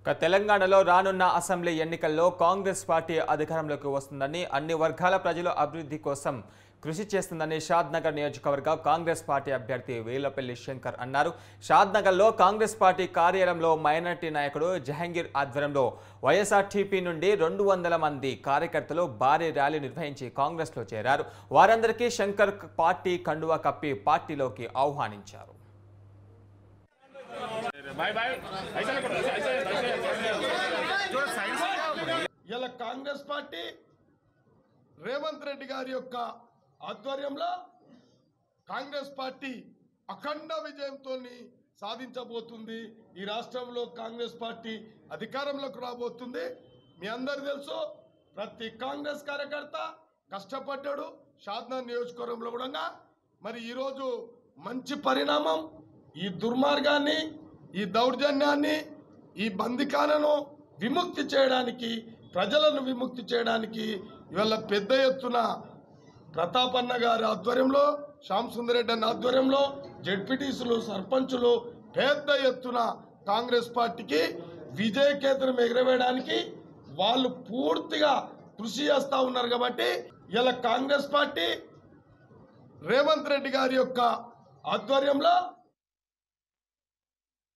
ఇక తెలంగాణలో రానున్న అసెంబ్లీ ఎన్నికల్లో కాంగ్రెస్ పార్టీ అధికారంలోకి వస్తుందని అన్ని వర్గాల ప్రజల అభివృద్ధి కోసం కృషి చేస్తుందని షాద్నగర్ నియోజకవర్గ కాంగ్రెస్ పార్టీ అభ్యర్థి వేలపల్లి శంకర్ అన్నారు షాద్నగర్లో కాంగ్రెస్ పార్టీ కార్యాలయంలో మైనార్టీ నాయకుడు జహంగీర్ ఆధ్వర్యంలో వైఎస్ఆర్టీపీ నుండి రెండు వందల మంది కార్యకర్తలు భారీ ర్యాలీ నిర్వహించి కాంగ్రెస్లో చేరారు వారందరికీ శంకర్ పార్టీ కండువా కప్పి పార్టీలోకి ఆహ్వానించారు ఇలా కాంగ్రెస్ పార్టీ రేవంత్ రెడ్డి గారి యొక్క ఆధ్వర్యంలో కాంగ్రెస్ పార్టీ అఖండ విజయంతో సాధించబోతుంది ఈ రాష్ట్రంలో కాంగ్రెస్ పార్టీ అధికారంలోకి రాబోతుంది మీ అందరు తెలుసు ప్రతి కాంగ్రెస్ కార్యకర్త కష్టపడ్డాడు షాద్నా నియోజకవర్గంలో కూడా మరి ఈరోజు మంచి పరిణామం ఈ దుర్మార్గాన్ని ఈ దౌర్జన్యాన్ని ఈ బందికాలను విముక్తి చేయడానికి ప్రజలను విముక్తి చేయడానికి ఇవాళ పెద్ద ఎత్తున ప్రతాపన్న గారి ఆధ్వర్యంలో శ్యామ్ సుందరెడ్డి అన్న ఆధ్వర్యంలో జడ్పీటీసులు సర్పంచులు పెద్ద ఎత్తున కాంగ్రెస్ పార్టీకి విజయకేతనం ఎగరవేయడానికి వాళ్ళు పూర్తిగా కృషి చేస్తూ ఉన్నారు కాబట్టి ఇలా కాంగ్రెస్ పార్టీ రేవంత్ రెడ్డి గారి యొక్క ఆధ్వర్యంలో